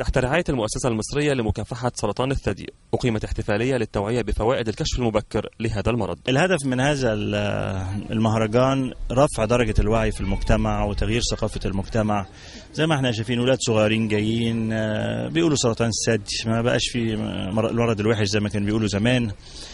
تحت رعاية المؤسسة المصرية لمكافحة سرطان الثدي أقيمت احتفالية للتوعية بفوائد الكشف المبكر لهذا المرض الهدف من هذا المهرجان رفع درجة الوعي في المجتمع وتغيير ثقافة المجتمع زي ما احنا شايفين ولاد صغيرين جايين بيقولوا سرطان الثدي ما بقاش في المرض الوحش زي ما كانوا بيقولوا زمان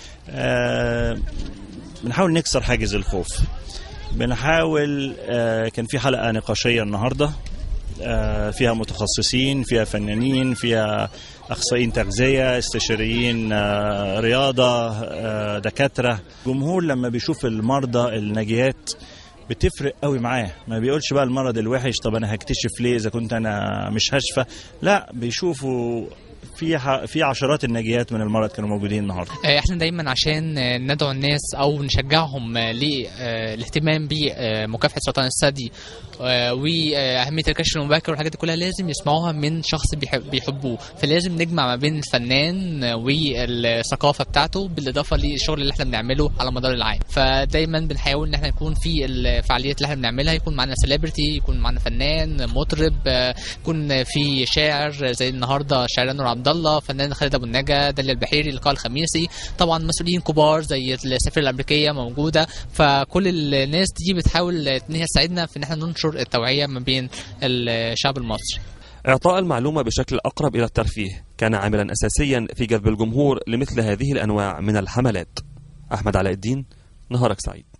بنحاول نكسر حاجز الخوف بنحاول كان في حلقة نقاشية النهاردة فيها متخصصين فيها فنانين فيها اخصائيين تغذيه استشاريين رياضه دكاتره جمهور لما بيشوف المرضى الناجيات بتفرق قوي معاه ما بيقولش بقى المرض الوحش طب انا هكتشف ليه اذا كنت انا مش هشفى لا بيشوفوا في في عشرات الناجيات من المرض كانوا موجودين النهارده احنا دايما عشان ندعو الناس او نشجعهم للاهتمام بمكافحه سرطان الثدي واهميه الكشف المبكر والحاجات دي كلها لازم يسمعوها من شخص بيحبوه فلازم نجمع ما بين الفنان والثقافه بتاعته بالاضافه للشغل اللي احنا بنعمله على مدار العام فدايما بنحاول ان احنا نكون في الفعاليات اللي احنا بنعملها يكون معانا سيلبرتي يكون معانا فنان مطرب يكون في شاعر زي النهارده شاعر نور عبد الله فنان خالد ابو النجا داليا البحيري اللقاء الخميسي طبعا مسؤولين كبار زي السفيره الامريكيه موجوده فكل الناس دي بتحاول ان هي تساعدنا في ان احنا ننشر التوعيه ما بين الشعب المصري إعطاء المعلومة بشكل أقرب إلى الترفيه كان عاملا أساسيا في جذب الجمهور لمثل هذه الأنواع من الحملات أحمد علاء الدين نهارك سعيد